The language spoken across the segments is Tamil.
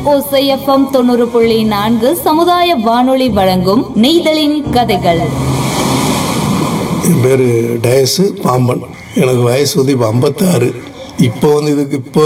ஓசைஎஃப்எம் தொண்ணூறு புள்ளி நான்கு சமுதாய வானொலி வழங்கும் நெய்தலின் கதைகள் என் பேர் டயஸு பாம்பன் எனக்கு வயசு வந்து இப்போ ஐம்பத்தாறு இப்போ வந்து இதுக்கு இப்போ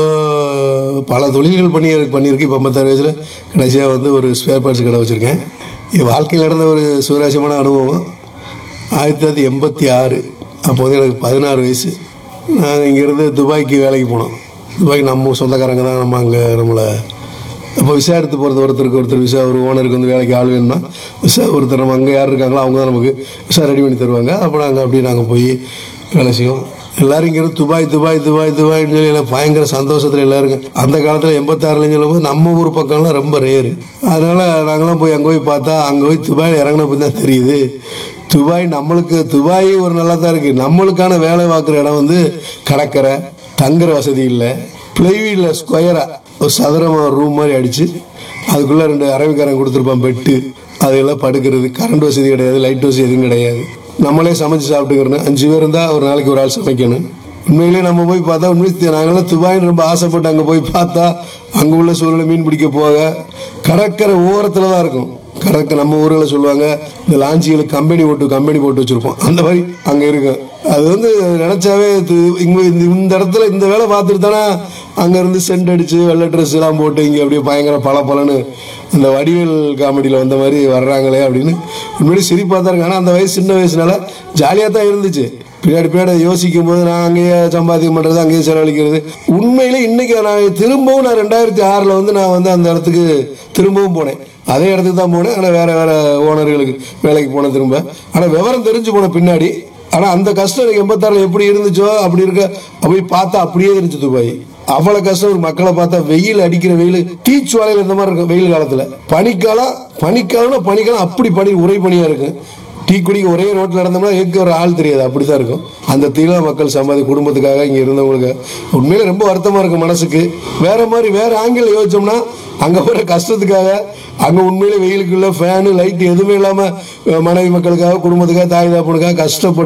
பல தொழில்கள் பண்ணி பண்ணியிருக்கு இப்போ ஐம்பத்தாறு வயசில் கடைசியாக வந்து ஒரு ஸ்பேர் பார்ட்ஸ் கடை வச்சுருக்கேன் என் வாழ்க்கையில் நடந்த ஒரு சுவராசியமான அனுபவம் ஆயிரத்தி தொள்ளாயிரத்தி எண்பத்தி ஆறு அப்போ வந்து எனக்கு பதினாறு வயசு நாங்கள் இங்கேருந்து துபாய்க்கு வேலைக்கு போனோம் துபாய்க்கு நம்ம சொந்தக்காரங்க தான் நம்ம அங்கே நம்மளை அப்போ விசா எடுத்து போகிறது ஒருத்தருக்கு ஒருத்தர் விசா ஒரு ஓனருக்கு வந்து வேலைக்கு ஆள் வேணும்னா விசா ஒருத்தர் நம்ம அங்கே யார் இருக்காங்களோ அவங்க தான் நமக்கு விசா ரெடி பண்ணி தருவாங்க அப்போ நாங்கள் அப்படியே நாங்கள் போய் வேலை செய்வோம் எல்லாரும் இங்கே துபாய் துபாய் துபாய் துபாய்னு சொல்லி எல்லாம் பயங்கர சந்தோஷத்தில் எல்லாருங்க அந்த காலத்தில் எண்பத்தாறுலன்னு சொல்லும்போது நம்ம ஊர் பக்கம்லாம் ரொம்ப ரேரு அதனால் நாங்களாம் போய் அங்கே போய் பார்த்தா அங்கே போய் துபாயில் இறங்கினப்ப தான் தெரியுது துபாய் நம்மளுக்கு துபாய் ஒரு நல்லா தான் இருக்குது நம்மளுக்கான வேலை பார்க்குற இடம் வந்து கடற்கரை தங்குற வசதி இல்லை பிளைவீடில் ஸ்கொயராக ஒரு சதுரமாக ரூம் மாதிரி அடித்து அதுக்குள்ளே ரெண்டு அரபிக்காரன் கொடுத்துருப்பான் பெட்டு அதெல்லாம் படுக்கிறது கரண்ட் வசதி கிடையாது லைட் வசதி எதுவும் கிடையாது நம்மளே சமைச்சு சாப்பிட்டுக்கிறணும் அஞ்சு பேர் இருந்தால் ஒரு நாளைக்கு ஒரு ஆள் சமைக்கணும் உண்மையிலே நம்ம போய் பார்த்தா உண்மையை நாங்களாம் துபாய்னு ரொம்ப ஆசைப்பட்டு அங்கே போய் பார்த்தா அங்கே உள்ள சூழ்நிலை மீன் பிடிக்க போக கடற்கரை ஓரத்தில் தான் இருக்கும் கடற்கரை நம்ம ஊரில் சொல்லுவாங்க இந்த லாஞ்சிகளுக்கு கம்பெனி போட்டு கம்பெனி போட்டு வச்சுருப்போம் அந்த மாதிரி அங்கே இருக்கும் அது வந்து நினச்சாவே இங்கே இந்த இந்த இடத்துல இந்த வேலை பார்த்துட்டு தானே அங்கேருந்து சென்ட் அடித்து வெள்ளை ட்ரெஸ் எல்லாம் போட்டு இங்கே அப்படியே பயங்கர பல பலன்னு அந்த வடிவேல் காமெடியில் வந்த மாதிரி வர்றாங்களே அப்படின்னு உண்மையிலே சிரிப்பாக தான் இருக்கு ஆனால் அந்த வயசு சின்ன வயசுனால ஜாலியாக தான் இருந்துச்சு பின்னாடி பின்னாடி யோசிக்கும் போது நான் அங்கேயே சம்பாத்தியம் பண்ணுறது அங்கேயே செலவழிக்கிறது உண்மையிலே இன்னைக்கு நான் திரும்பவும் நான் ரெண்டாயிரத்தி ஆறில் வந்து நான் வந்து அந்த இடத்துக்கு திரும்பவும் போனேன் அதே இடத்துக்கு தான் போனேன் ஆனால் வேற வேற ஓனர்களுக்கு வேலைக்கு போனேன் திரும்ப ஆனால் விவரம் தெரிஞ்சு போன பின்னாடி ஆனால் அந்த கஷ்டம் எனக்கு எண்பத்தாறில் எப்படி இருந்துச்சோ அப்படி இருக்க அப்படி பார்த்தா அப்படியே இருந்துச்சு துபாய் அவ்வளோ கஷ்டம் ஒரு மக்களை பார்த்தா வெயில் அடிக்கிற வெயில் தீச்சுவாலையில் இந்த மாதிரி இருக்கும் வெயில் காலத்தில் பனிக்காலம் பனிக்காலம்னா பனிக்காலம் அப்படி பனி உரை பனியாக இருக்கும் டீ குடிக்க ஒரே ரோட்டில் நடந்தோம்னா எங்க ஒரு ஆள் தெரியாது அப்படி தான் இருக்கும் அந்த தீவிர மக்கள் சம்பாதி குடும்பத்துக்காக இங்கே இருந்தவங்களுக்கு உண்மையில ரொம்ப வருத்தமாக இருக்கும் மனசுக்கு வேற மாதிரி வேற ஆங்கிள் யோசிச்சோம்னா அங்கே போகிற கஷ்டத்துக்காக அங்கே உண்மையிலே வெயிலுக்குள்ள ஃபேனு லைட் எதுவுமே இல்லாமல் மனைவி மக்களுக்காக குடும்பத்துக்காக தாய் தாப்பனுக்காக கஷ்டப்பட்டு